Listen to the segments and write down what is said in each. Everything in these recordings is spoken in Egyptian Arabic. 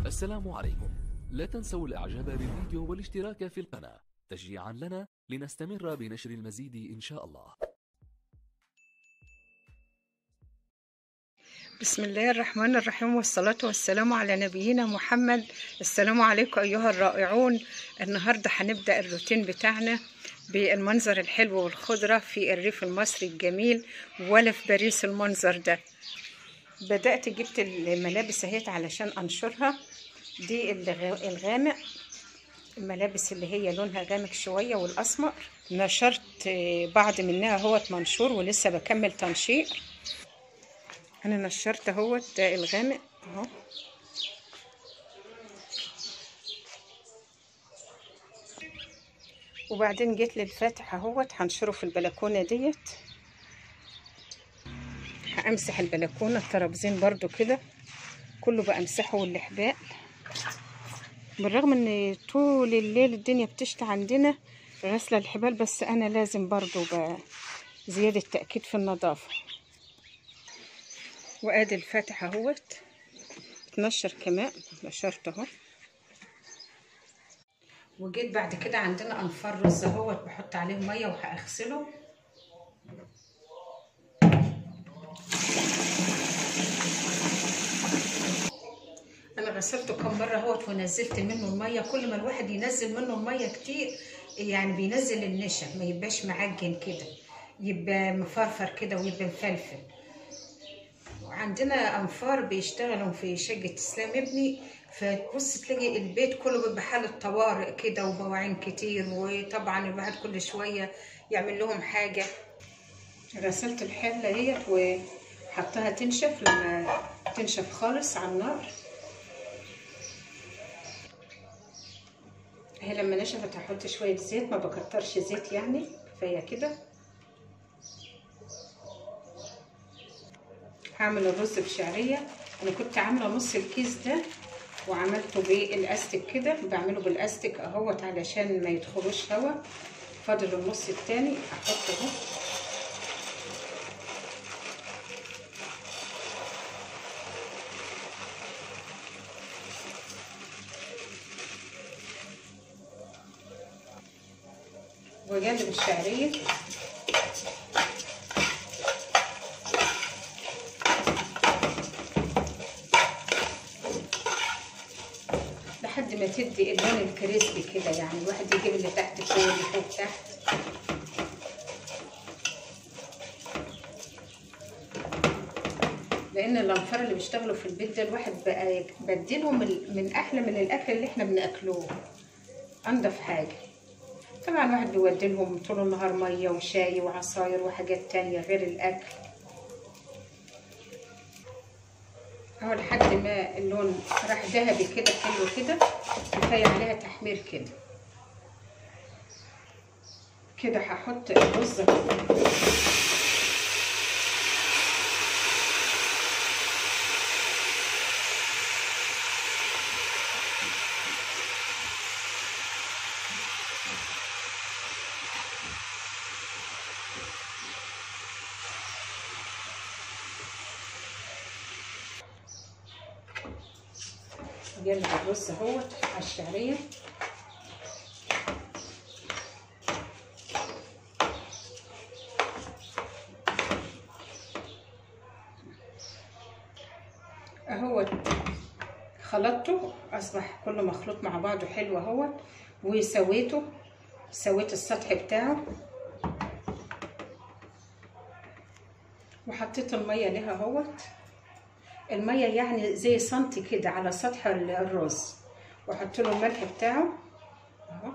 السلام عليكم لا تنسوا الاعجاب بالفيديو والاشتراك في القناة تشجيعا لنا لنستمر بنشر المزيد ان شاء الله بسم الله الرحمن الرحيم والصلاة والسلام على نبينا محمد السلام عليكم أيها الرائعون النهاردة هنبدأ الروتين بتاعنا بالمنظر الحلو والخضرة في الريف المصري الجميل ولا في باريس المنظر ده بدأت جبت الملابس اهيت علشان أنشرها دي الغ- الغامق الملابس اللي هي لونها غامق شوية والأسمر نشرت بعض منها اهوت منشور ولسه بكمل تنشير انا نشرت اهوت الغامق اهو وبعدين جيت للفاتح اهوت هنشره في البلكونه ديت همسح البلكونه الترابزين برضو كده كله بمسحه والحبال بالرغم ان طول الليل الدنيا بتشتي عندنا غسله الحبال بس انا لازم برضو بزياده تاكيد في النظافه وادي الفاتح اهوت اتنشر كمان نشرت اهو وجيت بعد كده عندنا انفار رز اهوت بحط عليه ميه وهغسله انا غسلته كم مره اهوت ونزلت منه الميه كل ما الواحد ينزل منه الميه كتير يعني بينزل النشا ما يبقاش معجن كده يبقى مفرفر كده ويبقى مفلفل عندنا انفار بيشتغلوا في شقه اسلام ابني فتبص تلاقي البيت كله بيبقى حاله طوارئ كده وبواعين كتير وطبعا الواحد كل شويه يعمل لهم حاجه غسلت الحله ديت وحطها تنشف لما تنشف خالص على النار هي لما نشفت هحط شويه زيت ما بكترش زيت يعني كفايه كده هعمل الرز بشعريه انا كنت عامله نص الكيس ده وعملته بالاستك كده بعمله بالاستك اهوت علشان ما يدخلوش هوا فاضل النص التاني احطه اهو وجانب الشعريه لحد ما تدي اللون الكريسبي كده يعني الواحد يجيب اللي تحت فوق اللي فوق تحت لان الانفار اللي بيشتغلوا في البيت ده الواحد بقى بديلهم من احلى من الاكل اللي احنا بناكلوه انضف حاجه طبعا الواحد بيودي لهم طول النهار ميه وشاي وعصاير وحاجات تانية غير الاكل اهو لحد ما اللون راح ذهبي كده حلو كده كفايه عليها تحمير كده كده هحط الرز جنب الرز اهوت على الشعريه اهوت خلطته اصبح كله مخلوط مع بعضه حلو اهوت وسويته سويت السطح بتاعه وحطيت الميه لها اهوت الميه يعني زي سنتي كده على سطح الرز واحط له الملح بتاعه اهو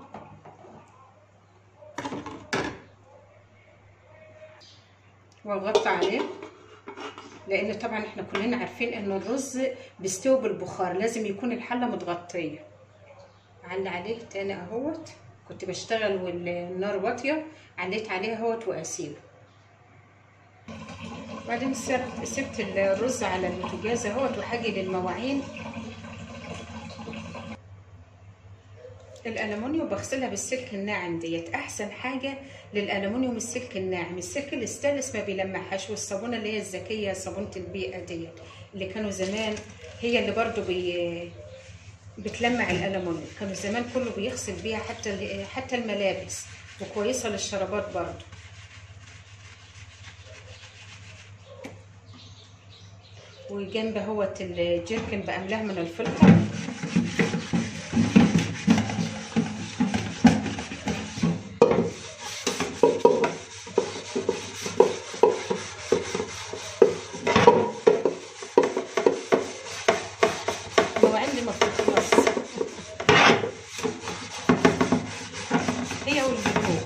واغطي عليه لان طبعا احنا كلنا عارفين ان الرز بيستوي بالبخار لازم يكون الحله متغطيه علي عليه تاني اهوت كنت بشتغل والنار واطيه عليت عليه اهوت واسيبه بعدين سبت سبت الرز على البوتاجاز اهوت وهاجي للمواعين الالومنيوم بغسلها بالسلك الناعم ديت احسن حاجه للالومنيوم السلك الناعم السلك الاستانلس ما بيلمعهاش والصابونه اللي هي الذكيه صابونه البيئه ديت اللي كانوا زمان هي اللي برضو بي بتلمع الالومنيوم كانوا زمان كله بيغسل بيها حتى حتى الملابس وكويسه للشرابات برضو وجنب اهوت الجيركن باملاه من الفلتر هو عندي مفروض بس هي والبلوك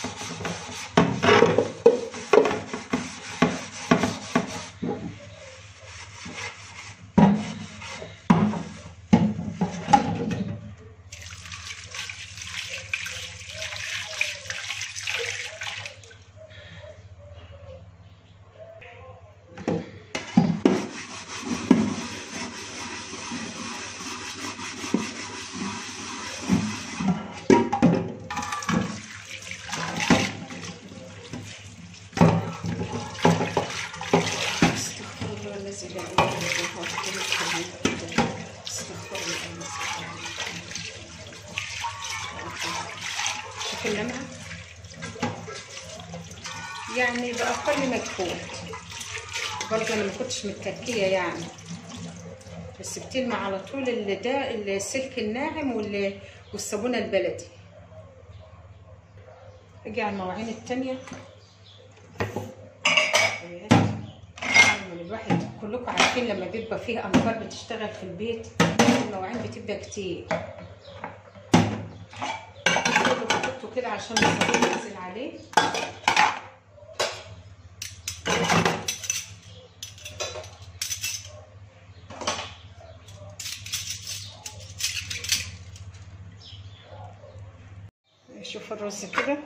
استغفر الله الذي لا اله الا هو الحي القيوم استغفر الله الذي شوف اللمعة يعني بأقل مجهود برضه أنا ما كنتش متكية يعني بس بتلمع على طول اللي ده السلك الناعم وال- والصابونة البلدي اجي على المواعين التانية من الواحد كلكم عارفين لما بيبقى فيه انفار بتشتغل في البيت المواعين بتبقى كتير بحطه كده عشان الصابون ينزل عليه شوف الرز كده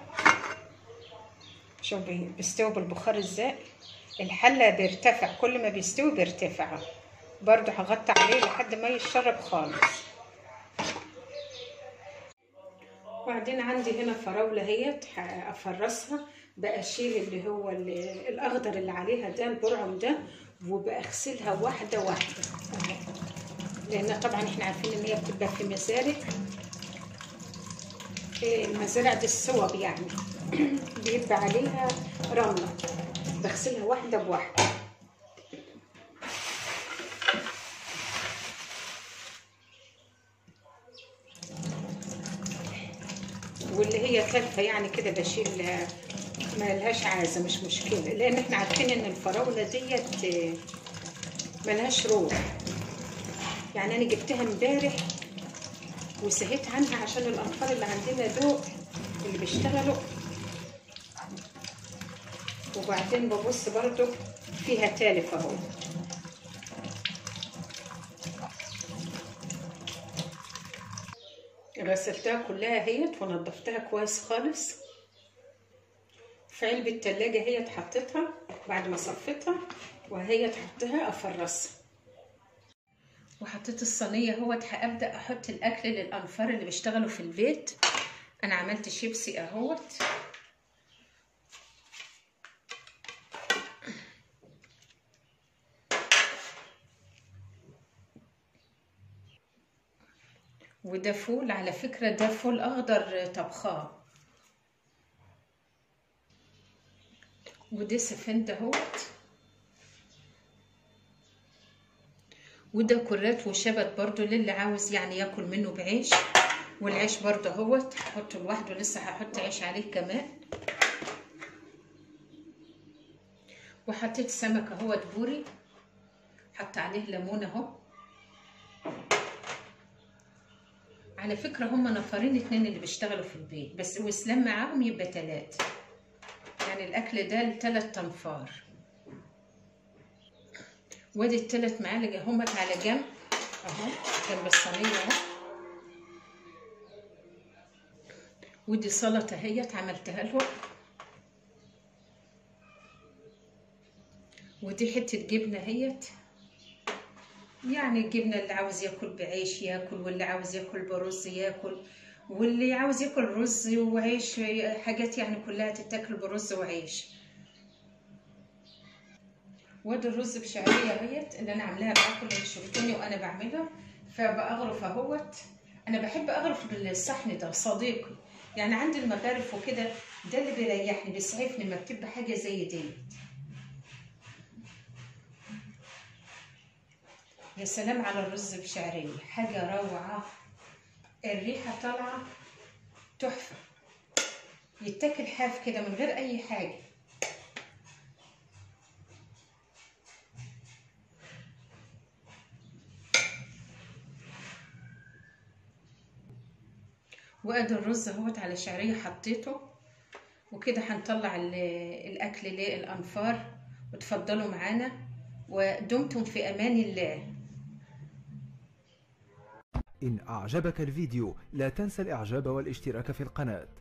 شوف بي- بيستوي بالبخار ازاي الحله بيرتفع كل ما بيستوي بيرتفع برضو هغطي عليه لحد ما يشرب خالص وبعدين عندي هنا فراولة اهيت افرسها بشيل اللي هو ال- الاخضر اللي عليها ده البرعم ده وبغسلها واحدة واحدة أهي. لان طبعا احنا عارفين ان هي بتبقى في مزارع إيه، المزارع دي الصوب يعني بيبقى عليها رملة بغسلها واحدة بواحدة واللي هي تلفة يعني كده بشيلها ما لهاش عازة مش مشكلة لأن احنا عارفين إن الفراولة ديت آه، ملهاش روح يعني أنا جبتها امبارح وسهيت عنها عشان الأطفال اللي عندنا دول اللي بيشتغلوا وبعدين ببص برضو فيها تالف اهو غسلتها كلها اهيت ونضفتها كويس خالص في علبة تلاجة هي حطيتها بعد ما صفيتها وهي تحطها افرسها وحطيت الصينية اهوت هبدأ احط الاكل للانفار اللي بيشتغلوا في البيت انا عملت شيبسي اهوت وده فول على فكرة ده فول أخضر طبخاه وده سفند اهوت وده كرات وشبت برضو للي عاوز يعني ياكل منه بعيش والعيش برضو اهوت هحطه لوحده لسه هحط عيش عليه كمان وحطيت سمك اهوت بوري حط عليه ليمون اهو على فكرة هما نفرين اتنين اللي بيشتغلوا في البيت بس واسلام معاهم يبقى تلات يعني الأكل ده لتلات تنفار وادي التلات معالق همت على جنب اهو جنب الصينية اهو ودي سلطة اهيت عملتها لهم ودي حتة جبنة اهيت يعني الجبنة اللي عاوز ياكل بعيش ياكل واللي عاوز ياكل برز ياكل واللي عاوز ياكل رز وعيش حاجات يعني كلها تتاكل برز وعيش وادي الرز بشعرية اهيت اللي انا عاملاها معاكم اللي شفتوني وانا بعملها فبأغرف اهوت انا بحب اغرف بالصحن ده صديقي يعني عندي المغارف وكده ده اللي بيريحني بيسعفني لما بتبقى حاجه زي دي يا سلام على الرز بشعريه حاجه روعه الريحه طالعه تحفه يتاكل حاف كده من غير اي حاجه وادي الرز اهوت على شعريه حطيته وكده هنطلع ال- الاكل للانفار وتفضلوا معانا ودمتم في امان الله إن أعجبك الفيديو لا تنسى الإعجاب والاشتراك في القناة